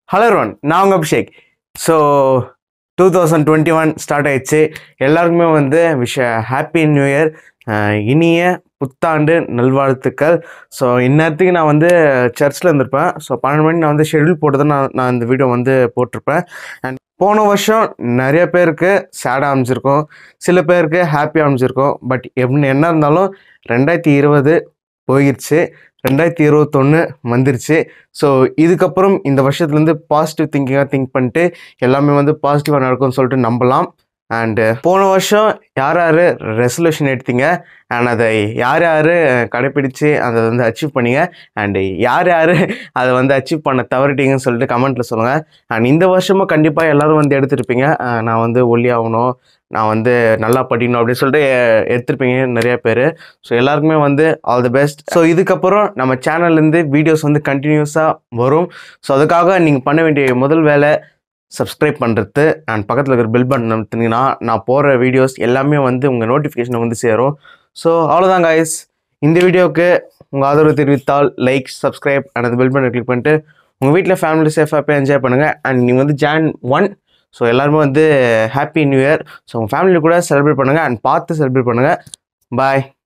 hello ரோன் நான் உங்கள் Abhishek so two thousand twenty one start ஆயிடுச்சு எல்லாருக்குமே வந்து விஷ ஹாப்பி நியூ இயர் இனிய புத்தாண்டு நல்வாழ்த்துக்கள் ஸோ இந்நேரத்துக்கு நான் வந்து சர்ச்சில் இருந்திருப்பேன் ஸோ பன்னெண்டு மணி நான் வந்து ஷெட்யூல் போட்டு தான் நான் நான் இந்த வீடியோ வந்து போட்டிருப்பேன் அண்ட் போன வருஷம் நிறைய பேருக்கு சேடாக அமைஞ்சிருக்கும் சில பேருக்கு ஹாப்பியாக அமைஞ்சிருக்கும் பட் எப்படி என்ன இருந்தாலும் ரெண்டாயிரத்தி இருபது போயிடுச்சு ரெண்டாயிரத்தி இருபத்தொன்று வந்துருச்சு ஸோ இதுக்கப்புறம் இந்த வருஷத்துலேருந்து பாசிட்டிவ் திங்கிங்காக திங்க் பண்ணிட்டு எல்லாமே வந்து பாசிட்டிவாக நடக்கும்னு சொல்லிட்டு நம்பலாம் அண்டு போன வருஷம் யார் யார் ரெசல்யூஷன் எடுத்தீங்க அண்ட் அதை யார் யார் கடைப்பிடிச்சு அதை வந்து அச்சீவ் பண்ணீங்க அண்டு யார் யார் அதை வந்து அச்சீவ் பண்ண தவறிட்டீங்கன்னு சொல்லிட்டு கமெண்ட்டில் சொல்லுங்கள் அண்ட் இந்த வருஷமும் கண்டிப்பாக எல்லோரும் வந்து எடுத்துருப்பீங்க அஹ் நான் வந்து ஒல்லி ஆகணும் நான் வந்து நல்லா படிக்கணும் அப்படின்னு சொல்லிட்டு அஹ் எடுத்திருப்பீங்க நிறைய பேர் ஸோ எல்லாருக்குமே வந்து ஆல் தி பெஸ்ட் ஸோ இதுக்கப்புறம் நம்ம சேனல்லேருந்து வீடியோஸ் வந்து கண்டினியூஸாக வரும் ஸோ அதுக்காக நீங்கள் பண்ண வேண்டிய முதல் வேலை சப்ஸ்கிரைப் பண்ணுறது அண்ட் பக்கத்தில் இருக்கிற பில் பட்டன் அமுத்துனீங்கன்னா நான் போடுற வீடியோஸ் எல்லாமே வந்து உங்கள் நோட்டிஃபிகேஷன் வந்து சேரும் ஸோ அவ்வளோதான் guys இந்த வீடியோவுக்கு உங்கள் ஆதரவு தெரிவித்தால் லைக் சப்ஸ்கிரைப் அண்ட் அந்த பில் பட்டன் கிளிக் பண்ணிட்டு உங்கள் வீட்டில் ஃபேமிலி சேஃபாக போய் என்ஜாய் பண்ணுங்கள் அண்ட் நீங்கள் வந்து ஜான் ஒன் ஸோ எல்லாருமே வந்து ஹாப்பி நியூ இயர் ஸோ உங்கள் ஃபேமிலி கூட செலிப்ரேட் பண்ணுங்கள் அண்ட் பார்த்து செலிப்ரேட் பண்ணுங்கள் பாய்